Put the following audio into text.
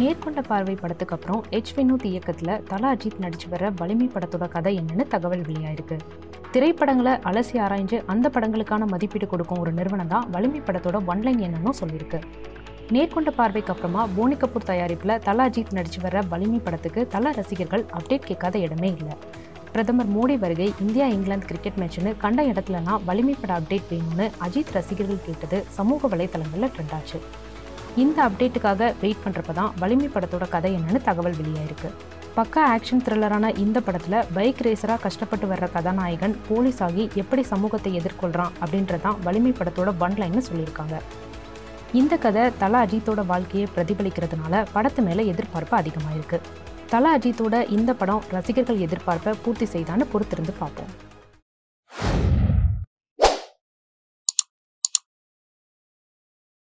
நேர்கொண்ட பார்வை படத்துக்கு அப்புறம் எச் வினோத் இயக்கத்தில் தலா அஜித் நடிச்சு வர வலிமை படத்தோட கதை என்னன்னு தகவல் வெளியாயிருக்கு திரைப்படங்களை அலசி ஆராய்ஞ்சு அந்த படங்களுக்கான மதிப்பீடு கொடுக்கும் ஒரு நிறுவனம் தான் வலிமை படத்தோட ஒன்லைன் என்னன்னு சொல்லியிருக்கு நேர்கொண்ட பார்வைக்கு அப்புறமா போனி கபூர் தயாரிப்பில் தலா அஜித் நடிச்சு வர வலிமை படத்துக்கு தலா ரசிகர்கள் அப்டேட் கேட்காத இடமே இல்லை பிரதமர் மோடி வருகை இந்தியா இங்கிலாந்து கிரிக்கெட் மேட்ச்னு கண்ட இடத்துலலாம் வலிமை பட அப்டேட் வேணும்னு அஜித் ரசிகர்கள் கேட்டது சமூக வலைத்தளங்களில் ட்ரெண்ட் ஆச்சு இந்த அப்டேட்டுக்காக வெயிட் பண்ணுறப்ப தான் வலிமை படத்தோட கதை என்னன்னு தகவல் வெளியாயிருக்கு பக்கா ஆக்ஷன் த்ரில்லரான இந்த படத்தில் பைக் ரேசராக கஷ்டப்பட்டு வர்ற கதாநாயகன் போலீஸ் ஆகி எப்படி சமூகத்தை எதிர்கொள்கிறான் அப்படின்றதான் வலிமை படத்தோட ஒன்லைன்னு சொல்லியிருக்காங்க இந்த கதை தலா அஜித்தோட வாழ்க்கையை பிரதிபலிக்கிறதுனால படத்து மேலே எதிர்பார்ப்பு அதிகமாக இருக்கு தலா அஜித்தோட இந்த படம் ரசிகர்கள் எதிர்பார்ப்பை பூர்த்தி செய்தான்னு பொறுத்திருந்து பார்ப்போம்